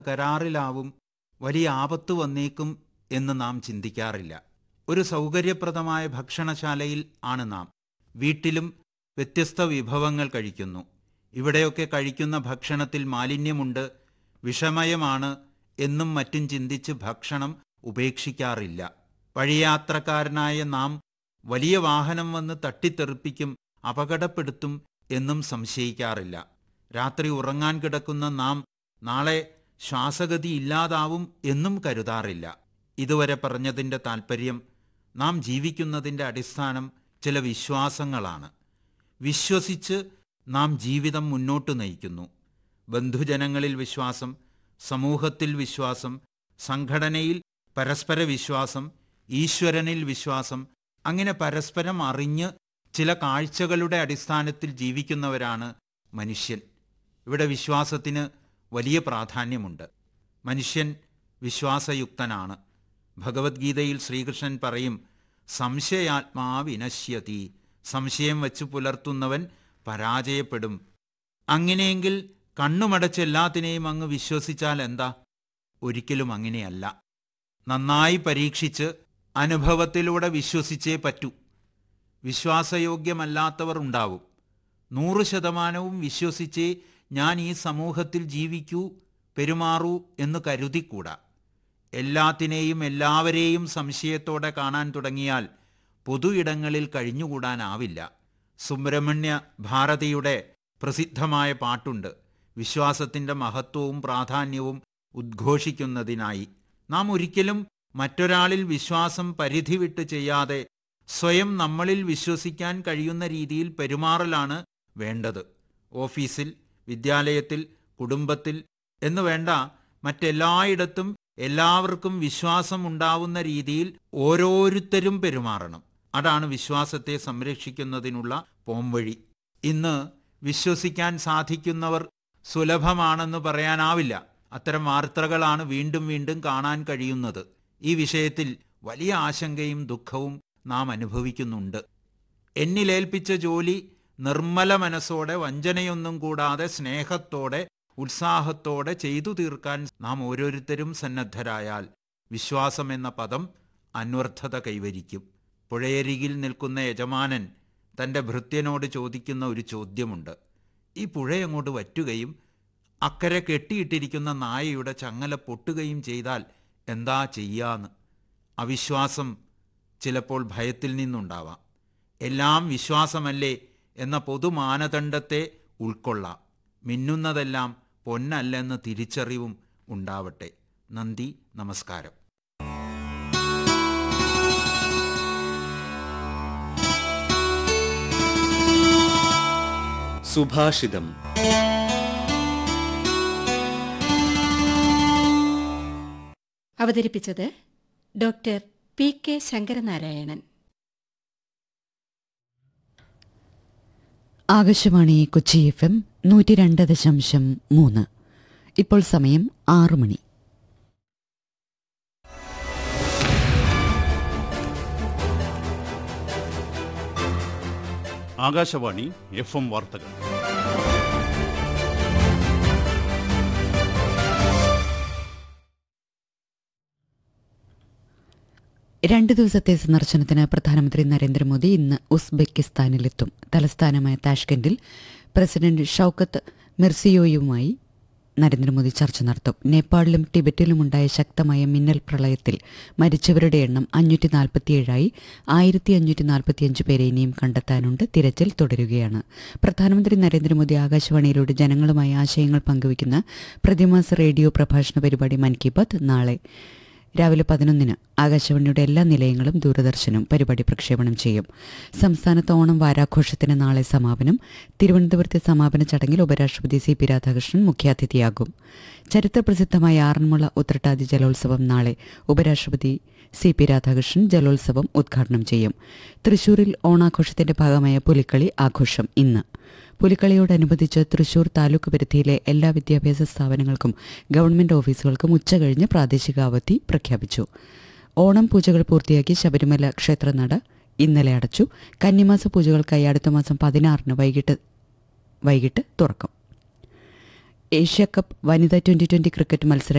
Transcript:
കരാറിലാവും വലിയ ആപത്ത് വന്നേക്കും എന്ന് നാം ചിന്തിക്കാറില്ല ഒരു സൗകര്യപ്രദമായ ഭക്ഷണശാലയിൽ ആണ് നാം വീട്ടിലും വ്യത്യസ്ത വിഭവങ്ങൾ കഴിക്കുന്നു ഇവിടെയൊക്കെ കഴിക്കുന്ന ഭക്ഷണത്തിൽ മാലിന്യമുണ്ട് വിഷമയമാണ് എന്നും മറ്റും ചിന്തിച്ച് ഭക്ഷണം ഉപേക്ഷിക്കാറില്ല വഴിയാത്രക്കാരനായ നാം വലിയ വാഹനം വന്ന് തട്ടിത്തെറിപ്പിക്കും അപകടപ്പെടുത്തും എന്നും സംശയിക്കാറില്ല രാത്രി ഉറങ്ങാൻ കിടക്കുന്ന നാം നാളെ ശ്വാസഗതി ഇല്ലാതാവും എന്നും കരുതാറില്ല ഇതുവരെ പറഞ്ഞതിൻ്റെ താൽപ്പര്യം നാം ജീവിക്കുന്നതിൻ്റെ അടിസ്ഥാനം ചില വിശ്വാസങ്ങളാണ് വിശ്വസിച്ച് നാം ജീവിതം മുന്നോട്ട് നയിക്കുന്നു ബന്ധുജനങ്ങളിൽ വിശ്വാസം സമൂഹത്തിൽ വിശ്വാസം സംഘടനയിൽ പരസ്പര വിശ്വാസം ഈശ്വരനിൽ വിശ്വാസം അങ്ങനെ പരസ്പരം അറിഞ്ഞ് ചില കാഴ്ചകളുടെ അടിസ്ഥാനത്തിൽ ജീവിക്കുന്നവരാണ് മനുഷ്യൻ ഇവിടെ വിശ്വാസത്തിന് വലിയ പ്രാധാന്യമുണ്ട് മനുഷ്യൻ വിശ്വാസയുക്തനാണ് ഭഗവത്ഗീതയിൽ ശ്രീകൃഷ്ണൻ പറയും സംശയാത്മാ വിനശ്യതി സംശയം വച്ചു പുലർത്തുന്നവൻ പരാജയപ്പെടും അങ്ങനെയെങ്കിൽ കണ്ണുമടച്ച് എല്ലാത്തിനെയും അങ്ങ് വിശ്വസിച്ചാൽ എന്താ ഒരിക്കലും അങ്ങനെയല്ല നന്നായി പരീക്ഷിച്ച് അനുഭവത്തിലൂടെ വിശ്വസിച്ചേ പറ്റൂ വിശ്വാസയോഗ്യമല്ലാത്തവർ ഉണ്ടാവും നൂറ് ശതമാനവും വിശ്വസിച്ചേ ഞാൻ ഈ സമൂഹത്തിൽ ജീവിക്കൂ പെരുമാറൂ എന്ന് കരുതിക്കൂടാ എല്ലാത്തിനെയും എല്ലാവരെയും സംശയത്തോടെ കാണാൻ തുടങ്ങിയാൽ പൊതു ഇടങ്ങളിൽ കഴിഞ്ഞുകൂടാനാവില്ല സുബ്രഹ്മണ്യ ഭാരതിയുടെ പ്രസിദ്ധമായ പാട്ടുണ്ട് വിശ്വാസത്തിൻ്റെ മഹത്വവും പ്രാധാന്യവും ഉദ്ഘോഷിക്കുന്നതിനായി നാം ഒരിക്കലും മറ്റൊരാളിൽ വിശ്വാസം പരിധി വിട്ട് ചെയ്യാതെ സ്വയം നമ്മളിൽ വിശ്വസിക്കാൻ കഴിയുന്ന രീതിയിൽ പെരുമാറലാണ് വേണ്ടത് ഓഫീസിൽ വിദ്യാലയത്തിൽ കുടുംബത്തിൽ എന്ന് വേണ്ട മറ്റെല്ലായിടത്തും എല്ലാവർക്കും വിശ്വാസം ഉണ്ടാവുന്ന രീതിയിൽ ഓരോരുത്തരും പെരുമാറണം അതാണ് വിശ്വാസത്തെ സംരക്ഷിക്കുന്നതിനുള്ള പോംവഴി ഇന്ന് വിശ്വസിക്കാൻ സാധിക്കുന്നവർ സുലഭമാണെന്ന് പറയാനാവില്ല അത്തരം വാർത്തകളാണ് വീണ്ടും വീണ്ടും കാണാൻ കഴിയുന്നത് ഈ വിഷയത്തിൽ വലിയ ആശങ്കയും ദുഃഖവും നാം അനുഭവിക്കുന്നുണ്ട് എന്നിലേൽപ്പിച്ച ജോലി നിർമ്മല മനസ്സോടെ വഞ്ചനയൊന്നും കൂടാതെ സ്നേഹത്തോടെ ഉത്സാഹത്തോടെ ചെയ്തു തീർക്കാൻ നാം ഓരോരുത്തരും സന്നദ്ധരായാൽ വിശ്വാസം എന്ന പദം അന്വർത്ഥത കൈവരിക്കും പുഴയരികിൽ നിൽക്കുന്ന യജമാനൻ തൻ്റെ ഭൃത്യനോട് ചോദിക്കുന്ന ഒരു ചോദ്യമുണ്ട് ഈ പുഴയങ്ങോട്ട് വറ്റുകയും അക്കരെ കെട്ടിയിട്ടിരിക്കുന്ന നായയുടെ ചങ്ങല പൊട്ടുകയും ചെയ്താൽ എന്താ ചെയ്യാന്ന് അവിശ്വാസം ചിലപ്പോൾ ഭയത്തിൽ നിന്നുണ്ടാവാം എല്ലാം വിശ്വാസമല്ലേ എന്ന പൊതുമാനദണ്ഡത്തെ ഉൾക്കൊള്ളാം മിന്നുന്നതെല്ലാം പൊന്നല്ലെന്ന് തിരിച്ചറിവും ഉണ്ടാവട്ടെ നന്ദി നമസ്കാരം സുഭാഷിതം അവതരിപ്പിച്ചത് doctor P K Sankaranarayanan Akashvani Kochi F M നൂറ്റി രണ്ട് ദശാംശം മൂന്ന് ഇപ്പോൾ സമയം ആറു മണി ആകാശവാണി എഫ് എം വാർത്തകൾ രണ്ട് ദിവസത്തെ സന്ദർശനത്തിന് പ്രധാനമന്ത്രി നരേന്ദ്രമോദി ഇന്ന് ഉസ്ബെക്കിസ്ഥാനിലെത്തും തലസ്ഥാനമായ താഷ്കെൻഡിൽ പ്രസിഡന്റ് ഷൌക്കത്ത് മിർസിയോയുമായി നരേന്ദ്രമോദി ചർച്ച നടത്തും നേപ്പാളിലും ടിബറ്റിലുമുണ്ടായ ശക്തമായ മിന്നൽ പ്രളയത്തിൽ മരിച്ചവരുടെ എണ്ണം അഞ്ഞൂറ്റി നാൽപ്പത്തിയേഴായി ആയിരത്തി അഞ്ഞൂറ്റി നാൽപ്പത്തിയഞ്ച് പേരെ ഇനിയും കണ്ടെത്താനുണ്ട് തിരച്ചിൽ തുടരുകയാണ് പ്രധാനമന്ത്രി നരേന്ദ്രമോദി ആകാശവാണിയിലൂടെ ജനങ്ങളുമായി ആശയങ്ങൾ പങ്കുവയ്ക്കുന്ന പ്രതിമാസ റേഡിയോ പ്രഭാഷണ പരിപാടി മൻ കി ബാത്ത് നാളെ രാവിലെ പതിനൊന്നിന് ആകാശവാണിയുടെ എല്ലാ നിലയങ്ങളും ദൂരദർശനും പരിപാടി പ്രക്ഷേപണം ചെയ്യും സംസ്ഥാനത്ത് ഓണം വാരാഘോഷത്തിന് നാളെ സമാപനം തിരുവനന്തപുരത്തെ സമാപന ചടങ്ങിൽ ഉപരാഷ്ട്രപതി സി പി രാധാകൃഷ്ണൻ മുഖ്യാതിഥിയാകും ചരിത്രപ്രസിദ്ധമായ ആറന്മുള ഉത്രട്ടാതി ജലോത്സവം നാളെ ഉപരാഷ്ട്രപതി സി പി രാധാകൃഷ്ണൻ ജലോത്സവം ഉദ്ഘാടനം ചെയ്യും തൃശൂരിൽ ഓണാഘോഷത്തിന്റെ ഭാഗമായ പുലിക്കളി ആഘോഷം ഇന്ന് പുലിക്കളിയോടനുബന്ധിച്ച് തൃശൂർ താലൂക്ക് പരിധിയിലെ എല്ലാ വിദ്യാഭ്യാസ സ്ഥാപനങ്ങൾക്കും ഗവൺമെന്റ് ഓഫീസുകൾക്കും ഉച്ചകഴിഞ്ഞ് പ്രാദേശിക അവധി പ്രഖ്യാപിച്ചു ഓണം പൂജകൾ പൂർത്തിയാക്കി ശബരിമല ക്ഷേത്രനട ഇന്നലെ അടച്ചു കന്നിമാസ പൂജകൾക്കായി അടുത്ത മാസം പതിനാറിന് വൈകിട്ട് വൈകിട്ട് തുറക്കും ഏഷ്യ കപ്പ് വനിതാ ട്വന്റി ട്വന്റി ക്രിക്കറ്റ് മത്സരം